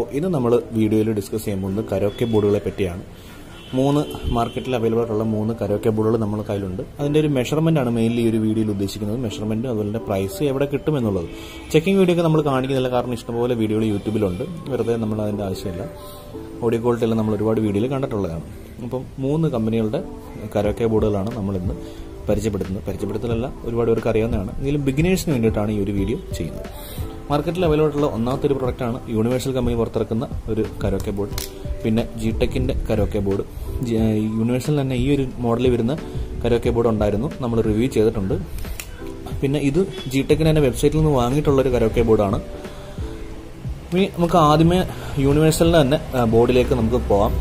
ഇത് നമ്മൾ വീഡിയോയിൽ ഡിസ്കസ് ചെയ്യാൻ പോകുന്നത് കരോക്കെ ബോർഡുകളെ പറ്റിയാണ് മൂന്ന് മാർക്കറ്റിൽ അവൈലബിൾ ആയിട്ടുള്ള മൂന്ന് കരോക്കെ ബോർഡുകൾ നമ്മുടെ കയ്യിലുണ്ട് അതിൻ്റെ ഒരു മെഷർമെന്റ് ആണ് മെയിൻലി ഈ ഒരു വീഡിയോയിൽ ഉദ്ദേശിക്കുന്നത് മെഷർമെന്റ് അതുപോലെ തന്നെ പ്രൈസ് എവിടെ കിട്ടും എന്നുള്ളത് ചെക്കിംഗ് വീഡിയോ ഒക്കെ നമ്മൾ കാണിക്കുന്നില്ല കാരണം ഇഷ്ടംപോലെ വീഡിയോകൾ യൂട്യൂബിലുണ്ട് വെറുതെ നമ്മൾ അതിൻ്റെ ആവശ്യമില്ല ഓഡിയോ ക്വാളിറ്റി എല്ലാം നമ്മൾ ഒരുപാട് വീഡിയോയിൽ കണ്ടിട്ടുള്ളതാണ് അപ്പം മൂന്ന് കമ്പനികളുടെ കരോക്കെ ബോർഡുകളാണ് നമ്മളിന്ന് പരിചയപ്പെടുത്തുന്നത് പരിചയപ്പെടുത്തലല്ല ഒരുപാട് പേർക്ക് അറിയാവുന്നതാണ് എങ്കിലും ബിഗിനേഴ്സിന് വേണ്ടിയിട്ടാണ് ഈ ഒരു വീഡിയോ ചെയ്യുന്നത് മാർക്കറ്റിൽ അവൈലബിൾ ആയിട്ടുള്ള ഒന്നാമത്തെ ഒരു പ്രൊഡക്റ്റാണ് യൂണിവേഴ്സൽ കമ്പനി പുറത്തിറക്കുന്ന ഒരു കരോക്കെ ബോർഡ് പിന്നെ ജി ടെക്കിൻ്റെ കരോക്കെ ബോർഡ് യൂണിവേഴ്സൽ തന്നെ ഈ ഒരു മോഡലിൽ വരുന്ന കരോക്കെ ബോർഡ് ഉണ്ടായിരുന്നു നമ്മൾ റിവ്യൂ ചെയ്തിട്ടുണ്ട് പിന്നെ ഇത് ജി ടെക്കിന് തന്നെ വെബ്സൈറ്റിൽ നിന്ന് വാങ്ങിയിട്ടുള്ള ഒരു കരോക്കെ ബോർഡാണ് ഇനി നമുക്ക് ആദ്യമേ യൂണിവേഴ്സലിൻ്റെ തന്നെ ബോർഡിലേക്ക് നമുക്ക് പോവാം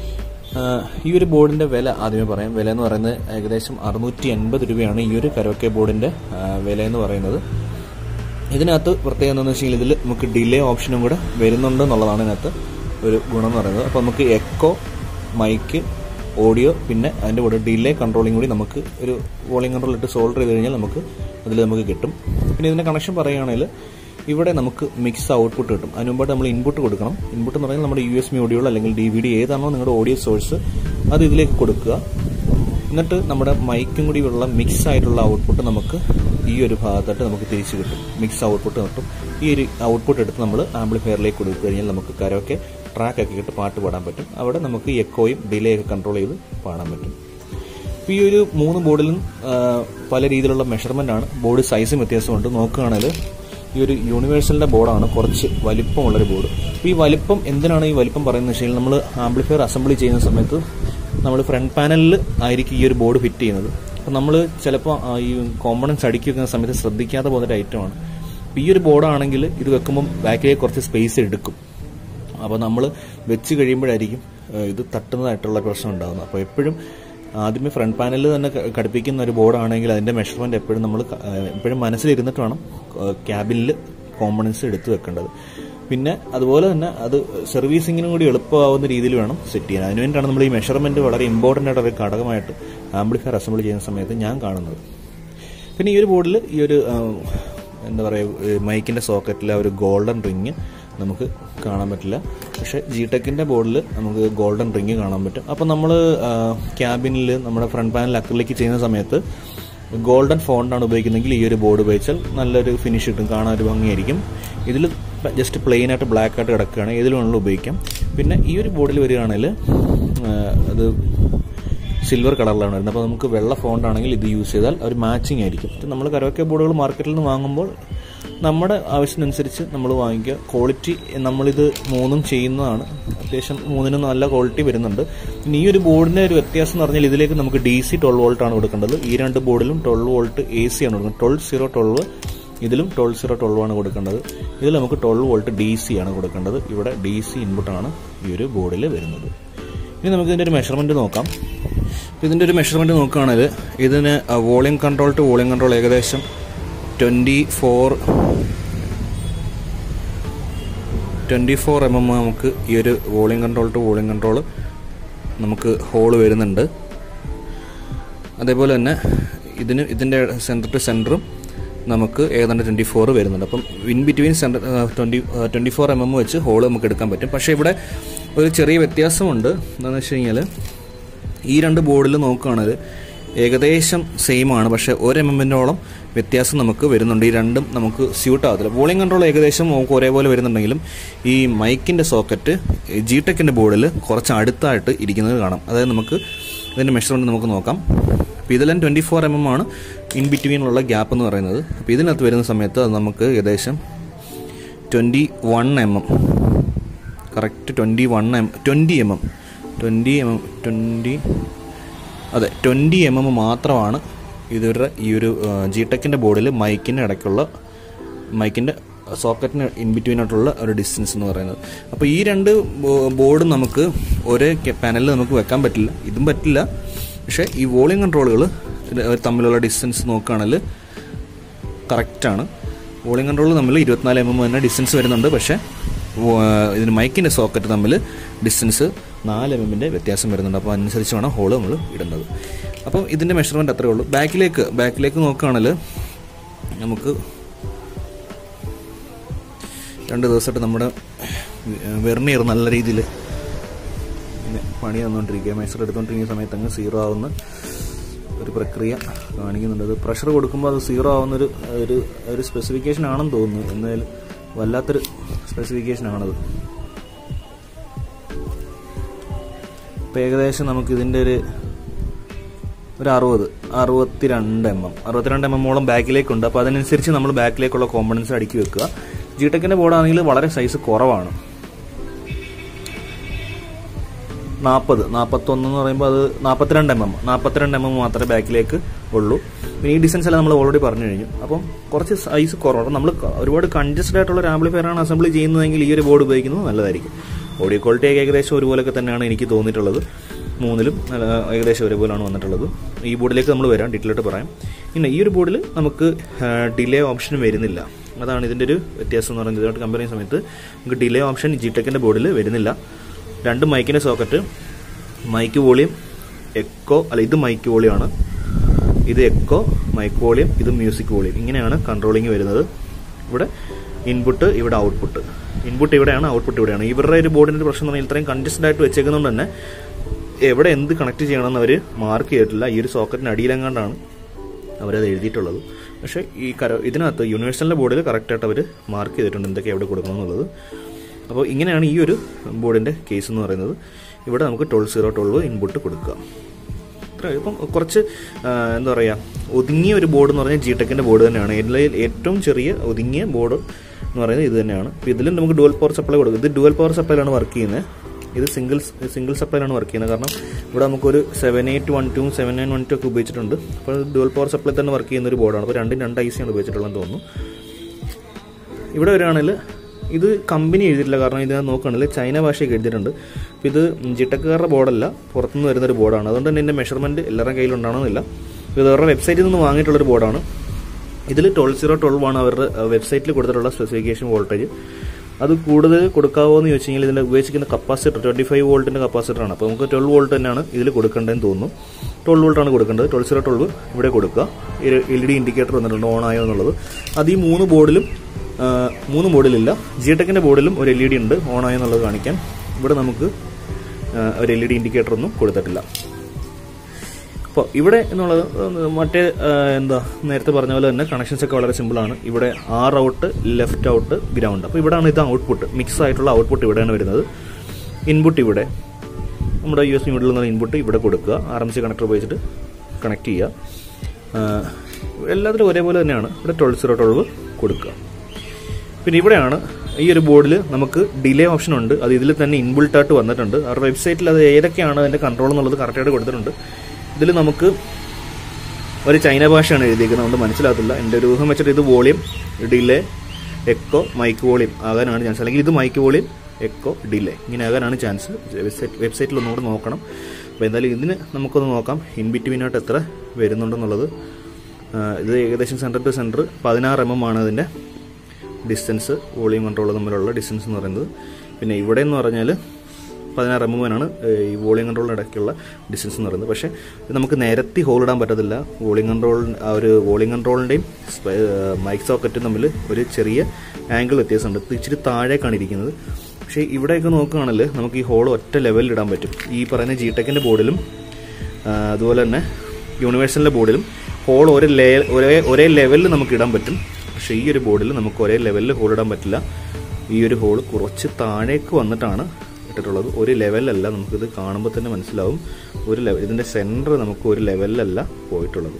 ഈ ഒരു ബോർഡിന്റെ വില ആദ്യമേ പറയാം വില എന്ന് പറയുന്നത് ഏകദേശം അറുന്നൂറ്റി എൺപത് രൂപയാണ് ഈ ഒരു കരോക്കെ ബോർഡിന്റെ വില എന്ന് പറയുന്നത് ഇതിനകത്ത് പ്രത്യേകം എന്താണെന്ന് വെച്ചാൽ ഇതിൽ നമുക്ക് ഡിലേ ഓപ്ഷനും കൂടെ വരുന്നുണ്ട് എന്നുള്ളതാണ് ഇതിനകത്ത് ഒരു ഗുണം എന്ന് പറയുന്നത് അപ്പോൾ നമുക്ക് എക്കോ മൈക്ക് ഓഡിയോ പിന്നെ അതിൻ്റെ കൂടെ ഡിലേ കൺട്രോളിംഗ് കൂടി നമുക്ക് ഒരു വോളിയം കൺട്രോൾ ഇട്ട് സോൾഡർ ചെയ്ത് കഴിഞ്ഞാൽ നമുക്ക് അതിൽ നമുക്ക് കിട്ടും പിന്നെ ഇതിൻ്റെ കണക്ഷൻ പറയുകയാണെങ്കിൽ ഇവിടെ നമുക്ക് മിക്സ് ഔട്ട്പുട്ട് കിട്ടും അതിന് മുമ്പായിട്ട് നമ്മൾ ഇൻപുട്ട് കൊടുക്കണം ഇൻപുട്ട് എന്ന് പറയുന്നത് നമ്മുടെ യു എസ് ബി ഓഡിയോ അല്ലെങ്കിൽ ഡി വി ഡി ഏതാണോ നിങ്ങളുടെ ഓഡിയോ സോഴ്സ് അത് ഇതിലേക്ക് കൊടുക്കുക എന്നിട്ട് നമ്മുടെ മൈക്കും കൂടി ഉള്ള മിക്സ് ആയിട്ടുള്ള ഔട്ട്പുട്ട് നമുക്ക് ഈ ഒരു ഭാഗത്തായിട്ട് നമുക്ക് തിരിച്ചു കിട്ടും മിക്സ് ഔട്ട്പുട്ട് കിട്ടും ഈ ഒരു ഔട്ട്പുട്ട് എടുത്ത് നമ്മൾ ആംപ്ലിഫയറിലേക്ക് കൊടുത്തു കഴിഞ്ഞാൽ നമുക്ക് കരോക്കെ ട്രാക്ക് ഒക്കെ ഇട്ട് പാട്ട് പാടാൻ പറ്റും അവിടെ നമുക്ക് എക്കോയും ഡിലേ ഒക്കെ കൺട്രോൾ ചെയ്ത് പാടാൻ പറ്റും ഈ ഒരു മൂന്ന് ബോർഡിലും പല രീതിയിലുള്ള മെഷർമെന്റ് ആണ് ബോർഡ് സൈസും വ്യത്യാസമുണ്ട് നോക്കുകയാണെങ്കിൽ ഈ ഒരു യൂണിവേഴ്സലിന്റെ ബോർഡാണ് കുറച്ച് വലിപ്പമുള്ളൊരു ബോർഡ് അപ്പോൾ ഈ വലിപ്പം എന്തിനാണ് ഈ വലിപ്പം പറയുന്നത് വെച്ചാൽ നമ്മൾ ആംപ്ലിഫയർ അസംബ്ലി ചെയ്യുന്ന സമയത്ത് നമ്മൾ ഫ്രണ്ട് പാനലിൽ ആയിരിക്കും ഈ ഒരു ബോർഡ് ഫിറ്റ് ചെയ്യുന്നത് അപ്പോൾ നമ്മൾ ചിലപ്പോൾ ഈ കോമ്പണൻസ് അടുക്കി വെക്കുന്ന സമയത്ത് ശ്രദ്ധിക്കാതെ പോകുന്ന ഐറ്റമാണ് ഈ ഒരു ബോർഡാണെങ്കിൽ ഇത് വെക്കുമ്പോൾ ബാക്കിലേക്ക് കുറച്ച് സ്പേസ് എടുക്കും അപ്പോൾ നമ്മൾ വെച്ച് കഴിയുമ്പോഴായിരിക്കും ഇത് തട്ടുന്നതായിട്ടുള്ള പ്രശ്നം ഉണ്ടാകുന്നത് അപ്പോൾ എപ്പോഴും ആദ്യമേ ഫ്രണ്ട് പാനലിൽ തന്നെ ഘടിപ്പിക്കുന്ന ഒരു ബോർഡാണെങ്കിൽ അതിന്റെ മെഷർമെന്റ് എപ്പോഴും നമ്മൾ എപ്പോഴും മനസ്സിലിരുന്നിട്ട് വേണം ക്യാബിനിൽ കോമ്പണൻസ് എടുത്തു വെക്കേണ്ടത് പിന്നെ അതുപോലെ തന്നെ അത് സർവീസിങ്ങിനും കൂടി എളുപ്പമാവുന്ന രീതിയിൽ വേണം സെറ്റ് ചെയ്യാൻ അതിനുവേണ്ടിയാണ് നമ്മൾ ഈ മെഷർമെന്റ് വളരെ ഇമ്പോർട്ടൻ്റ് ആയിട്ട് ഒരു ഘടകമായിട്ട് ആംപ്ലിഫയർ അസംബിൾ ചെയ്യുന്ന സമയത്ത് ഞാൻ കാണുന്നത് പിന്നെ ഈ ഒരു ബോർഡിൽ ഈ ഒരു എന്താ പറയുക മൈക്കിന്റെ സോക്കറ്റിലെ ഒരു ഗോൾഡൻ റിങ് നമുക്ക് കാണാൻ പറ്റില്ല പക്ഷെ ജി ടെക്കിന്റെ ബോർഡിൽ നമുക്ക് ഗോൾഡൻ റിങ് കാണാൻ പറ്റും അപ്പം നമ്മൾ ക്യാബിനിൽ നമ്മുടെ ഫ്രണ്ട് പാനൽ അക്രിലേക്ക് ചെയ്യുന്ന സമയത്ത് ഗോൾഡൻ ഫോണ്ടാണ് ഉപയോഗിക്കുന്നതെങ്കിൽ ഈ ഒരു ബോർഡ് ഉപയോഗിച്ചാൽ നല്ലൊരു ഫിനിഷ് കിട്ടും കാണാൻ ഒരു ഭംഗിയായിരിക്കും ഇതിൽ ജസ്റ്റ് പ്ലെയിൻ ആയിട്ട് ബ്ലാക്ക് ആയിട്ട് കിടക്കുകയാണ് ഏതിൽ വേണമെങ്കിലും ഉപയോഗിക്കാം പിന്നെ ഈ ഒരു ബോർഡിൽ വരികയാണെങ്കിൽ അത് സിൽവർ കളറിലാണ് വരുന്നത് അപ്പോൾ നമുക്ക് വെള്ള ഫോണ്ട് ആണെങ്കിൽ ഇത് യൂസ് ചെയ്താൽ ഒരു മാച്ചിങ് ആയിരിക്കും നമ്മൾ കരോക്കെ ബോർഡുകൾ മാർക്കറ്റിൽ നിന്ന് വാങ്ങുമ്പോൾ നമ്മുടെ ആവശ്യത്തിനനുസരിച്ച് നമ്മൾ വാങ്ങിക്കുക ക്വാളിറ്റി നമ്മളിത് മൂന്നും ചെയ്യുന്നതാണ് അത്യാവശ്യം മൂന്നിനും നല്ല ക്വാളിറ്റി വരുന്നുണ്ട് ഇനി ഈ ഒരു ബോർഡിന്റെ ഒരു വ്യത്യാസം എന്ന് പറഞ്ഞാൽ ഇതിലേക്ക് നമുക്ക് ഡി സി ട്വൽവ് വോൾട്ട് ആണ് കൊടുക്കേണ്ടത് ഈ രണ്ട് ബോർഡിലും ട്വൽവ് വോൾട്ട് എ സി ആണ് കൊടുക്കുന്നത് ട്വൽവ് സീറോ ട്വൽവ് ഇതിലും ട്വൽവ് സീറോ ട്വൽവ് ആണ് കൊടുക്കേണ്ടത് ഇതിൽ നമുക്ക് ട്വൽവ് വോൾട്ട് ഡി സി ആണ് കൊടുക്കേണ്ടത് ഇവിടെ ഡി സി ഇൻപുട്ടാണ് ഈ ഒരു ബോർഡിൽ വരുന്നത് ഇനി നമുക്ക് ഇതിന്റെ ഒരു മെഷർമെന്റ് നോക്കാം ഇതിന്റെ ഒരു മെഷർമെന്റ് നോക്കുകയാണെങ്കിൽ ഇതിന് volume control to volume control ഏകദേശം twenty four twenty four M M നമുക്ക് ഈ ഒരു volume control to volume control നമുക്ക് ഹോൾ വരുന്നുണ്ട് അതേപോലെ തന്നെ ഇതിന് ഇതിൻ്റെ സെൻറ്റർ ടു സെൻറ്ററും നമുക്ക് ഏതാണ്ട് ട്വൻറ്റി ഫോർ വരുന്നുണ്ട് അപ്പം in between centre twenty twenty four M M വെച്ച് ഹോൾ നമുക്ക് എടുക്കാൻ പറ്റും പക്ഷേ ഇവിടെ ഒരു ചെറിയ വ്യത്യാസമുണ്ട് എന്താണെന്ന് വെച്ച് കഴിഞ്ഞാൽ ഈ രണ്ട് ബോർഡിൽ നോക്കുകയാണെങ്കിൽ ഏകദേശം സെയിം ആണ് പക്ഷേ ഒരു എം എമ്മിനോളം വ്യത്യാസം നമുക്ക് വരുന്നുണ്ട് ഈ രണ്ടും നമുക്ക് സ്യൂട്ട് ആകത്തില്ല വോളിയം കൺട്രോൾ ഏകദേശം നമുക്ക് ഒരേപോലെ വരുന്നുണ്ടെങ്കിലും ഈ മൈക്കിൻ്റെ സോക്കറ്റ് ജി ടെക്കിൻ്റെ ബോർഡിൽ കുറച്ച് അടുത്തായിട്ട് ഇരിക്കുന്നത് കാണാം അതായത് നമുക്ക് ഇതിൻ്റെ മെഷർമെൻറ്റ് നമുക്ക് നോക്കാം അപ്പോൾ ഇതിലും ട്വൻറ്റി ഫോർ എം എം ആണ് ഇൻ ബിറ്റ്വീനുള്ള ഗ്യാപ്പ് എന്ന് പറയുന്നത് അപ്പോൾ ഇതിനകത്ത് വരുന്ന സമയത്ത് അത് നമുക്ക് ഏകദേശം twenty one M M correct twenty one M twenty M M twenty M M twenty അതെ ട്വൻറ്റി എം എം മാത്രമാണ് ഇവരുടെ ഈ ഒരു ജി ടെക്കിൻ്റെ ബോർഡിൽ മൈക്കിൻ്റെ ഇടയ്ക്കുള്ള മൈക്കിൻ്റെ സോക്കറ്റിന് ഇൻ ബിറ്റ്വീൻ ആയിട്ടുള്ള ഒരു ഡിസ്റ്റൻസ് എന്ന് പറയുന്നത് അപ്പോൾ ഈ രണ്ട് ബോർഡും നമുക്ക് ഒരേ പാനലിൽ നമുക്ക് വെക്കാൻ പറ്റില്ല ഇതും പറ്റില്ല പക്ഷേ ഈ വോളിയം കൺട്രോളുകൾ തമ്മിലുള്ള ഡിസ്റ്റൻസ് നോക്കുകയാണെങ്കിൽ കറക്റ്റാണ് വോളിയം കൺട്രോൾ തമ്മിൽ ഇരുപത്തിനാല് എം എം തന്നെ ഡിസ്റ്റൻസ് വരുന്നുണ്ട് പക്ഷേ ഇതിന് മൈക്കിൻ്റെ സോക്കറ്റ് തമ്മിൽ ഡിസ്റ്റൻസ് നാല് എം എമ്മിൻ്റെ വ്യത്യാസം വരുന്നുണ്ട് അപ്പോൾ അനുസരിച്ച് വേണം ഹോള് നമ്മൾ ഇടുന്നത് അപ്പം ഇതിൻ്റെ മെഷർമെൻറ്റ് അത്രയേ ഉള്ളൂ ബാക്കിലേക്ക് ബാക്കിലേക്ക് നോക്കുകയാണെങ്കിൽ നമുക്ക് രണ്ട് ദിവസമായിട്ട് നമ്മുടെ വെർണിയർ നല്ല രീതിയിൽ പണി തന്നുകൊണ്ടിരിക്കുക മെഷർ എടുത്തുകൊണ്ടിരിക്കുന്ന സമയത്ത് അങ്ങ് സീറോ ആവുന്ന ഒരു പ്രക്രിയ കാണിക്കുന്നുണ്ട് അത് പ്രഷർ കൊടുക്കുമ്പോൾ അത് സീറോ ആവുന്ന ഒരു ഒരു ഒരു സ്പെസിഫിക്കേഷൻ ആണെന്ന് തോന്നുന്നു എന്നാലും വല്ലാത്തൊരു സ്പെസിഫിക്കേഷൻ ആണത് ഇപ്പം ഏകദേശം നമുക്ക് ഇതിൻ്റെ ഒരു ഒരു അറുപത് അറുപത്തിരണ്ട് എം എം അറുപത്തിരണ്ട് എം എമ്മോളം ബാക്കിലേക്കുണ്ട് അപ്പോൾ അതിനനുസരിച്ച് നമ്മൾ ബാക്കിലേക്കുള്ള കോമ്പണൻസ് അടുക്കി വെക്കുക ജി ടെക്കിൻ്റെ ബോർഡാണെങ്കിൽ വളരെ സൈസ് കുറവാണ് നാൽപ്പത് നാൽപ്പത്തൊന്ന് എന്ന് പറയുമ്പോൾ അത് നാൽപ്പത്തിരണ്ട് എം എം നാൽപ്പത്തിരണ്ട് എം എം മാത്രമേ ബാക്കിലേക്ക് ഉള്ളൂ പിന്നെ ഈ ഡിസ്റ്റൻസ് എല്ലാം നമ്മൾ ഓൾറെഡി പറഞ്ഞു കഴിഞ്ഞു അപ്പം കുറച്ച് സൈസ് കുറവാണ് നമ്മൾ ഒരുപാട് കൺജസ്റ്റഡ് ആയിട്ടുള്ള ഒരു ആംപ്ലിഫയർ ആണ് അസംബിൾ ചെയ്യുന്നതെങ്കിൽ ഈ ഒരു ബോർഡ് ഉപയോഗിക്കുന്നത് നല്ലതായിരിക്കും ഓഡിയോ ക്വാളിറ്റി ഏകദേശം ഒരുപോലൊക്കെ തന്നെയാണ് എനിക്ക് തോന്നിയിട്ടുള്ളത് മൂന്നിലും നല്ല ഏകദേശം ഒരുപോലാണ് വന്നിട്ടുള്ളത് ഈ ബോർഡിലേക്ക് നമ്മൾ വരാം ഡീറ്റെയിൽ ആയിട്ട് പറയാം പിന്നെ ഈ ഒരു ബോർഡിൽ നമുക്ക് ഡിലേ ഓപ്ഷൻ വരുന്നില്ല അതാണ് ഇതിൻ്റെ ഒരു വ്യത്യാസം എന്ന് പറയുന്നത് ഇതുമായിട്ട് കമ്പയർ ചെയ്യുന്ന സമയത്ത് നമുക്ക് ഡിലേ ഓപ്ഷൻ ജി ടെക്കിൻ്റെ ബോർഡിൽ വരുന്നില്ല രണ്ട് മൈക്കിൻ്റെ സോക്കറ്റ് മൈക്ക് വോളിയം എക്കോ അല്ല ഇത് മൈക്ക് വോളിയമാണ് ഇത് എക്കോ മൈക്ക് വോളിയം ഇത് മ്യൂസിക് വോളിയം ഇങ്ങനെയാണ് കൺട്രോളിങ് വരുന്നത് ഇവിടെ ഇൻപുട്ട് ഇവിടെ ഔട്ട്പുട്ട് ഇൻപുട്ട് ഇവിടെയാണ് ഔട്ട്പുട്ട് ഇവിടെയാണ് ഇവരുടെ ഒരു ബോർഡിൻ്റെ പ്രശ്നം എന്ന് പറഞ്ഞാൽ ഇത്രയും കൺജസ്റ്റഡ് ആയിട്ട് വെച്ചേക്കുന്നതുകൊണ്ട് തന്നെ എവിടെ എന്ത് കണക്ട് ചെയ്യണമെന്ന് അവർ മാർക്ക് ചെയ്തിട്ടില്ല ഈ ഒരു സോക്കറ്റിന് അടിയിലെങ്ങാണ്ടാണ് അവരത് എഴുതിയിട്ടുള്ളത് പക്ഷേ ഈ കര ഇതിനകത്ത് യൂണിവേഴ്സലിൻ്റെ ബോർഡിൽ കറക്റ്റായിട്ട് അവർ മാർക്ക് ചെയ്തിട്ടുണ്ട് എന്തൊക്കെ എവിടെ കൊടുക്കണം എന്നുള്ളത് അപ്പോൾ ഇങ്ങനെയാണ് ഈ ഒരു ബോർഡിൻ്റെ കേസ് എന്ന് പറയുന്നത് ഇവിടെ നമുക്ക് ട്വൽവ് സീറോ ട്വൽവ് ഇൻപുട്ട് കൊടുക്കുക ഇത്ര ഇപ്പം കുറച്ച് എന്താ പറയുക ഒതുങ്ങിയ ഒരു ബോർഡ് എന്ന് പറഞ്ഞാൽ ജി ടെക്കിൻ്റെ ബോർഡ് തന്നെയാണ് ഇതിൽ ഏറ്റവും ചെറിയ ഒതുങ്ങിയ ബോർഡ് എന്ന് പറയുന്നത് ഇത് തന്നെയാണ് അപ്പോൾ ഇതിലും നമുക്ക് ഡുവൽ പവർ സപ്ലൈ കൊടുക്കും ഇത് ഡുവൽ പവർ സപ്ലൈയിലാണ് വർക്ക് ചെയ്യുന്നത് ഇത് സിംഗിൾ സിംഗിൾ സപ്ലൈയിലാണ് വർക്ക് ചെയ്യുന്നത് കാരണം ഇവിടെ നമുക്കൊരു seven eight one two seven nine one two ഒക്കെ ഉപയോഗിച്ചിട്ടുണ്ട് അപ്പോൾ ഡുവൽ പവർ സപ്ലൈ തന്നെ വർക്ക് ചെയ്യുന്ന ഒരു ബോർഡാണ് അപ്പോൾ രണ്ടും രണ്ട് ഐ സിയാണ് ഉപയോഗിച്ചിട്ടുള്ളതെന്ന് തോന്നുന്നു ഇവിടെ വരികയാണെങ്കിൽ ഇത് കമ്പനി എഴുതിയിട്ടില്ല കാരണം ഇതിനകത്ത് നോക്കുകയാണെങ്കിൽ ചൈന ഭാഷയൊക്കെ എഴുതിയിട്ടുണ്ട് അപ്പോൾ ഇത് ജിട്ടക്കാരുടെ ബോർഡല്ല പുറത്തുനിന്ന് വരുന്നൊരു ബോർഡാണ് അതുകൊണ്ട് തന്നെ ഇതിൻ്റെ മെഷർമെൻറ്റ് എല്ലാവരുടെ കയ്യിലുണ്ടാവണമെന്നില്ല ഇത് അവരുടെ വെബ്സൈറ്റിൽ നിന്ന് വാങ്ങിയിട്ടുള്ളൊരു ബോർഡാണ് ഇതിൽ ട്വൽവ് സീറോ ട്വൽവ് ആണ് അവരുടെ വെബ്സൈറ്റിൽ കൊടുത്തിട്ടുള്ള സ്പെസിഫിക്കേഷൻ വോൾട്ടേജ് അത് കൂടുതൽ കൊടുക്കാവോ എന്ന് ചോദിച്ചു കഴിഞ്ഞാൽ ഇതിൻ്റെ ഉപയോഗിച്ചിരിക്കുന്ന കപ്പാസിറ്റർ ട്വൻറ്റി ഫൈവ് വോൾട്ടിൻ്റെ കപ്പാസിറ്ററാണ് അപ്പോൾ നമുക്ക് ട്വൽവ് വോൾട്ട് തന്നെയാണ് ഇതിൽ കൊടുക്കേണ്ടതെന്ന് തോന്നുന്നു ട്വൽവ് വോൾട്ടാണ് കൊടുക്കേണ്ടത് ട്വൽവ് സീറോ ട്വൽവ് ഇവിടെ കൊടുക്കുക എൽ ഇ ഡി ഇൻഡിക്കേറ്റർ വന്നിട്ടുണ്ട് ഓൺ ആയോ എന്നുള്ളത് അത് ഈ മൂന്ന് ബോർഡിലും മൂന്ന് ബോർഡിലില്ല ജി ടെക്കിൻ്റെ ബോർഡിലും ഒരു എൽ ഇ ഡി ഉണ്ട് ഓൺ ആയോ എന്നുള്ളത് കാണിക്കാൻ ഇവിടെ നമുക്ക് ഒരു എൽ ഇ ഡി ഇൻഡിക്കേറ്റർ ഒന്നും കൊടുത്തിട്ടില്ല അപ്പോൾ ഇവിടെ എന്നുള്ളത് മറ്റേ എന്താ നേരത്തെ പറഞ്ഞ പോലെ തന്നെ കണക്ഷൻസ് ഒക്കെ വളരെ സിമ്പിളാണ് ഇവിടെ R out left out ground അപ്പോൾ ഇവിടെയാണ് ഇത് ഔട്ട്പുട്ട് മിക്സ് ആയിട്ടുള്ള ഔട്ട്പുട്ട് ഇവിടെയാണ് വരുന്നത് ഇൻപുട്ട് ഇവിടെ നമ്മുടെ യു എസ് ബി മിഡിൽ നിന്ന് ഇൻപുട്ട് ഇവിടെ കൊടുക്കുക ആർ എം സി കണക്ടർ ഉപയോഗിച്ചിട്ട് കണക്ട് ചെയ്യുക എല്ലാത്തിലും ഒരേപോലെ തന്നെയാണ് ഇവിടെ ട്വൽവ് സീറോ ട്വൽവ് കൊടുക്കുക പിന്നെ ഇവിടെയാണ് ഈ ഒരു ബോർഡിൽ നമുക്ക് ഡിലേ ഓപ്ഷൻ ഉണ്ട് അത് ഇതിൽ തന്നെ ഇൻബിൾട്ട് ആയിട്ട് വന്നിട്ടുണ്ട് അവരുടെ വെബ്സൈറ്റിൽ അത് ഏതൊക്കെയാണ് അതിൻ്റെ കൺട്രോൾ എന്നുള്ളത് കറക്റ്റായിട്ട് കൊടുത്തിട്ടുണ്ട് ഇതിൽ നമുക്ക് ഒരു ചൈന ഭാഷയാണ് എഴുതിയിരിക്കുന്നത് അതുകൊണ്ട് മനസ്സിലാകത്തില്ല എൻ്റെ ഒരു ഊഹം വെച്ചിട്ട് ഇത് volume delay echo mic volume ആകാനാണ് ചാൻസ് അല്ലെങ്കിൽ ഇത് മൈക്ക് വോളിയം എക്കോ ഡിലേ ഇങ്ങനെ ആകാനാണ് ചാൻസ് വെബ്സൈറ്റ് വെബ്സൈറ്റിൽ ഒന്നുകൂടെ നോക്കണം അപ്പോൾ എന്തായാലും ഇതിന് നമുക്കൊന്ന് നോക്കാം ഇൻ ബിറ്റ്വീനായിട്ട് എത്ര വരുന്നുണ്ടെന്നുള്ളത് ഇത് ഏകദേശം സെൻറ്റർ ടു സെൻറ്റർ പതിനാറ് എം എം ആണ് ഇതിൻ്റെ ഡിസ്റ്റൻസ് വോളിയം കൺട്രോൾ തമ്മിലുള്ള ഡിസ്റ്റൻസ് എന്ന് പറയുന്നത് പിന്നെ ഇവിടെ എന്ന് പറഞ്ഞാൽ പതിനാറ് എം എമ്മിനാണ് ഈ വോളിയം കൺട്രോളിന് ഇടയ്ക്കുള്ള ഡിസ്റ്റൻസ് എന്ന് പറയുന്നത് പക്ഷേ ഇത് നമുക്ക് നിരത്തി ഹോൾ ഇടാൻ പറ്റത്തില്ല വോളിയം കൺട്രോൾ ആ ഒരു വോളിയം കൺട്രോളിൻ്റെയും മൈക്ക് സോക്കറ്റും തമ്മിൽ ഒരു ചെറിയ ആംഗിൾ വ്യത്യാസമുണ്ട് ഇത് ഇച്ചിരി താഴേക്കാണ് ഇരിക്കുന്നത് പക്ഷേ ഇവിടെയൊക്കെ നോക്കുകയാണെങ്കിൽ നമുക്ക് ഈ ഹോൾ ഒറ്റ ലെവലിൽ ഇടാൻ പറ്റും ഈ പറയുന്ന ജി ടെക്കിൻ്റെ ബോർഡിലും അതുപോലെ തന്നെ യൂണിവേഴ്സലിൻ്റെ ബോർഡിലും ഹോൾ ഒരേ ലേ ഒരേ ഒരേ ലെവലിൽ നമുക്ക് ഇടാൻ പറ്റും പക്ഷേ ഈ ഒരു ബോർഡിൽ നമുക്ക് ഒരേ ലെവലിൽ ഹോൾ ഇടാൻ പറ്റില്ല ഈ ഒരു ഹോൾ കുറച്ച് താഴേക്ക് വന്നിട്ടാണ് ഇട്ടിട്ടുള്ളത് ഒരു ലെവലല്ല നമുക്കിത് കാണുമ്പോൾ തന്നെ മനസ്സിലാവും ഒരു ലെവൽ ഇതിൻ്റെ സെൻറ്റർ നമുക്ക് ഒരു ലെവലിലല്ല പോയിട്ടുള്ളത്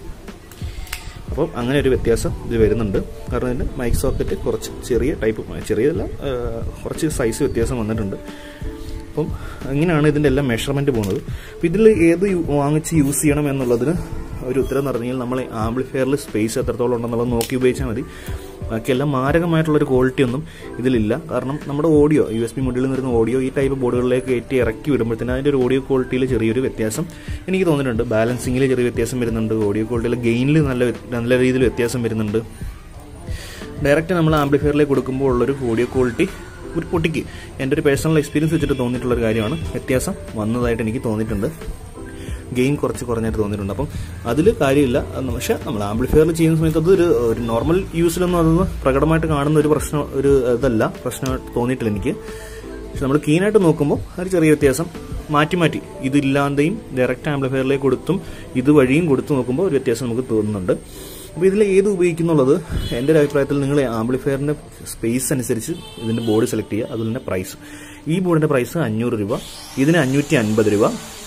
അപ്പം അങ്ങനെ ഒരു വ്യത്യാസം ഇത് വരുന്നുണ്ട് കാരണം ഇതിൻ്റെ മൈക്ക് സോക്കറ്റ് കുറച്ച് ചെറിയ ടൈപ്പ് ചെറിയതല്ല കുറച്ച് സൈസ് വ്യത്യാസം വന്നിട്ടുണ്ട് അപ്പം ഇങ്ങനെയാണ് ഇതിൻ്റെ എല്ലാം മെഷർമെൻറ്റ് പോകുന്നത് അപ്പം ഇതിൽ ഏത് വാങ്ങിച്ച് യൂസ് ചെയ്യണം എന്നുള്ളതിന് ഒരു ഉത്തരം എന്ന് പറഞ്ഞാൽ നമ്മൾ ആംപ്ലിഫയറിൽ സ്പേസ് എത്രത്തോളം ഉണ്ടെന്നുള്ളത് നോക്കി ഉപയോഗിച്ചാൽ മതി ബാക്കിയെല്ലാം മാരകമായിട്ടുള്ളൊരു ക്വാളിറ്റി ഒന്നും ഇതിലില്ല കാരണം നമ്മുടെ ഓഡിയോ യു എസ് ബി മൊഡ്യൂളിൽ നിന്ന് വരുന്ന ഓഡിയോ ഈ ടൈപ്പ് ബോർഡുകളിലേക്ക് കയറ്റി ഇറക്കി വിടുമ്പോഴത്തേന് അതിൻ്റെ ഒരു ഓഡിയോ ക്വാളിറ്റിയിൽ ചെറിയൊരു വ്യത്യാസം എനിക്ക് തോന്നിയിട്ടുണ്ട് ബാലൻസിങ്ങിൽ ചെറിയ വ്യത്യാസം വരുന്നുണ്ട് ഓഡിയോ ക്വാളിറ്റിയിൽ ഗെയിനിൽ നല്ല നല്ല രീതിയിൽ വ്യത്യാസം വരുന്നുണ്ട് ഡയറക്റ്റ് നമ്മൾ ആംപ്ലിഫയറിലേക്ക് കൊടുക്കുമ്പോൾ ഉള്ളൊരു ഓഡിയോ ക്വാളിറ്റി ഒരു പൊട്ടിക്ക് എൻ്റെ ഒരു പേഴ്സണൽ എക്സ്പീരിയൻസ് വെച്ചിട്ട് തോന്നിയിട്ടുള്ളൊരു കാര്യമാണ് വ്യത്യാസം വന്നതായിട്ട് എനിക്ക് തോന്നിയിട്ടുണ്ട് ഗെയിൻ കുറച്ച് കുറഞ്ഞായിട്ട് തോന്നിയിട്ടുണ്ട് അപ്പം അതിൽ കാര്യമില്ല പക്ഷേ നമ്മൾ ആംപ്ലിഫയറിൽ ചെയ്യുന്ന സമയത്ത് അത് ഒരു ഒരു നോർമൽ യൂസിലൊന്നും അതൊന്ന് പ്രകടമായിട്ട് കാണുന്ന ഒരു പ്രശ്നം ഒരു ഇതല്ല പ്രശ്നമായിട്ട് തോന്നിയിട്ടില്ല എനിക്ക് പക്ഷെ നമ്മൾ കീനായിട്ട് നോക്കുമ്പോൾ ഒരു ചെറിയ വ്യത്യാസം മാറ്റി മാറ്റി ഇതില്ലാതെയും ഡയറക്റ്റ് ആംപ്ലിഫയറിലേക്ക് കൊടുത്തും ഇതുവഴിയും കൊടുത്തു നോക്കുമ്പോൾ ഒരു വ്യത്യാസം നമുക്ക് തോന്നുന്നുണ്ട് അപ്പോൾ ഇതിൽ ഏത് ഉപയോഗിക്കുന്നുള്ളത് എൻ്റെ ഒരു അഭിപ്രായത്തിൽ നിങ്ങൾ ആംപ്ലിഫയറിൻ്റെ സ്പേസ് അനുസരിച്ച് ഇതിൻ്റെ ബോർഡ് സെലക്ട് ചെയ്യുക അതുപോലെ തന്നെ പ്രൈസ് ഈ ബോർഡിൻ്റെ പ്രൈസ് അഞ്ഞൂറ് രൂപ ഇതിന് അഞ്ഞൂറ്റി അൻപത് രൂപ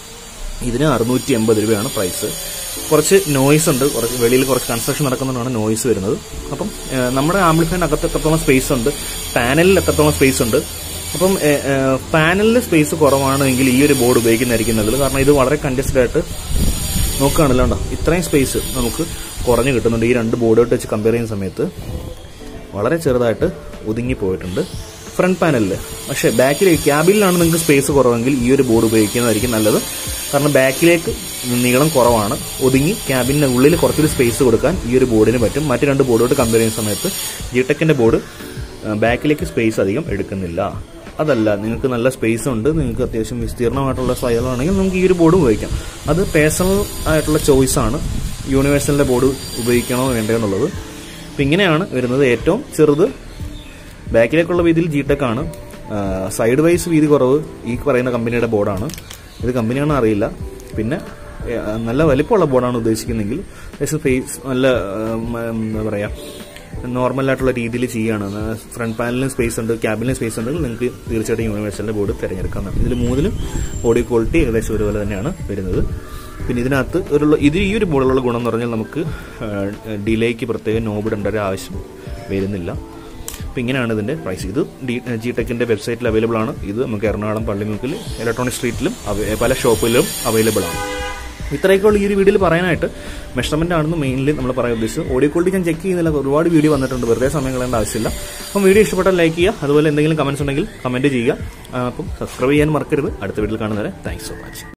ഇതിന് അറുന്നൂറ്റി എൺപത് രൂപയാണ് പ്രൈസ് കുറച്ച് നോയ്സ് ഉണ്ട് കുറച്ച് വെളിയിൽ കുറച്ച് കൺസ്ട്രക്ഷൻ നടക്കുന്നതുകൊണ്ടാണ് നോയ്സ് വരുന്നത് അപ്പം ഏഹ്, നമ്മുടെ ആംപ്ലിഫയറിനകത്ത് എത്രത്തോളം സ്പേസ് ഉണ്ട് പാനലിൽ എത്രത്തോളം സ്പേസ് ഉണ്ട് അപ്പം പാനലിൽ സ്പേസ് കുറവാണെങ്കിൽ ഈ ഒരു ബോർഡ് ഉപയോഗിക്കുന്നതായിരിക്കും നല്ലത് കാരണം ഇത് വളരെ കൺജസ്റ്റഡ് ആയിട്ട് നോക്കുകയാണല്ലോ ഉണ്ടോ ഇത്രയും സ്പേസ് നമുക്ക് കുറഞ്ഞു കിട്ടുന്നുണ്ട് ഈ രണ്ട് ബോർഡുമായിട്ട് വെച്ച് കമ്പയർ ചെയ്യുന്ന സമയത്ത് വളരെ ചെറുതായിട്ട് ഒതുങ്ങി പോയിട്ടുണ്ട് ഫ്രണ്ട് പാനലിൽ പക്ഷേ ബാക്കിലേക്ക് ക്യാബിനിലാണ് നിങ്ങൾക്ക് സ്പേസ് കുറവെങ്കിൽ ഈ ഒരു ബോർഡ് ഉപയോഗിക്കുന്നതായിരിക്കും നല്ലത് കാരണം ബാക്കിലേക്ക് നീളം കുറവാണ് ഒതുങ്ങി ക്യാബിൻ്റെ ഉള്ളിൽ കുറച്ചൊരു സ്പേസ് കൊടുക്കാൻ ഈ ഒരു ബോർഡിന് പറ്റും മറ്റ് രണ്ട് ബോർഡോട്ട് കമ്പയർ ചെയ്യുന്ന സമയത്ത് ജിടെക്കിൻ്റെ ബോർഡ് ബാക്കിലേക്ക് സ്പേസ് അധികം എടുക്കുന്നില്ല അതല്ല നിങ്ങൾക്ക് നല്ല സ്പേസ് ഉണ്ട് നിങ്ങൾക്ക് അത്യാവശ്യം വിസ്തീർണമായിട്ടുള്ള സ്ഥലമാണെങ്കിൽ നമുക്ക് ഈ ഒരു ബോർഡ് ഉപയോഗിക്കാം അത് പേഴ്സണൽ ആയിട്ടുള്ള ചോയ്സാണ് യൂണിവേഴ്സലിൻ്റെ ബോർഡ് ഉപയോഗിക്കണോ വേണ്ടയോ എന്നുള്ളത് അപ്പം ഇങ്ങനെയാണ് വരുന്നത് ഏറ്റവും ചെറുത് ബാക്കിലേക്കുള്ള വീതിയിൽ ജി ടെക് ആണ് ആ, സൈഡ് വൈസ് വീതി കുറവ് ഈ പറയുന്ന കമ്പനിയുടെ ബോർഡാണ് ഇത് കമ്പനിയാണോ അറിയില്ല പിന്നെ ഏ, നല്ല വലിപ്പമുള്ള ബോർഡാണ് ഉദ്ദേശിക്കുന്നതെങ്കിൽ ഏകദേശം ഫേസ് നല്ല ആ, മ- എന്താ പറയുക നോർമൽ ആയിട്ടുള്ള രീതിയിൽ ചെയ്യുകയാണ് ഫ്രണ്ട് പാനലിലും സ്പേസ് ഉണ്ട് ക്യാബിനും സ്പേസ് ഉണ്ടെങ്കിൽ നിങ്ങൾക്ക് തീർച്ചയായിട്ടും യൂണിവേഴ്സലിന്റെ ബോർഡ് തിരഞ്ഞെടുക്കാം ഇതിൽ മൂന്നിലും ഓഡിയോ ക്വാളിറ്റി ഏകദേശം ഒരുപോലെ തന്നെയാണ് വരുന്നത് പിന്നെ ഇതിനകത്ത് ഒരു ഇത് ഈ ഒരു ബോർഡിലുള്ള ഗുണം എന്ന് പറഞ്ഞാൽ നമുക്ക് ഡിലേക്ക് പ്രത്യേകം നോബ് ഇടേണ്ട ഒരു ആവശ്യം വരുന്നില്ല അപ്പോൾ ഇങ്ങനെയാണ് ഇതിൻ്റെ പ്രൈസ് ഇത് ഡി ജി ടെക്കിൻ്റെ വെബ്സൈറ്റിൽ അവൈലബിൾ ആണ് ഇത് നമുക്ക് എറണാകുളം പള്ളിമുക്കിൽ ഇലക്ട്രോണിക് സ്ട്രീറ്റിലും അവ- പല ഷോപ്പിലും അവൈലബിൾ ആണ് ഇത്രയൊക്കെയുള്ള ഈ ഒരു വീഡിയോയിൽ പറയാനായിട്ട് മെഷർമെന്റ് ആണെന്ന് മെയിൻലി നമ്മൾ പറയാൻ ഉദ്ദേശിച്ചത് ഓഡിയോ ക്വാളിറ്റി ഞാൻ ചെക്ക് ചെയ്യുന്നില്ല ഒരുപാട് വീഡിയോ വന്നിട്ടുണ്ട് വെറുതെ സമയം കളയേണ്ട ആവശ്യമില്ല അപ്പം വീഡിയോ ഇഷ്ടപ്പെട്ടാൽ ലൈക്ക് ചെയ്യുക അതുപോലെ എന്തെങ്കിലും കമന്റ്സ് ഉണ്ടെങ്കിൽ കമന്റ് ചെയ്യുക ആ, അപ്പം സബ്സ്ക്രൈബ് ചെയ്യാൻ മറക്കരുത് അടുത്ത വീഡിയോയിൽ കാണുന്നവരെ താങ്ക്സ് സോ മച്ച്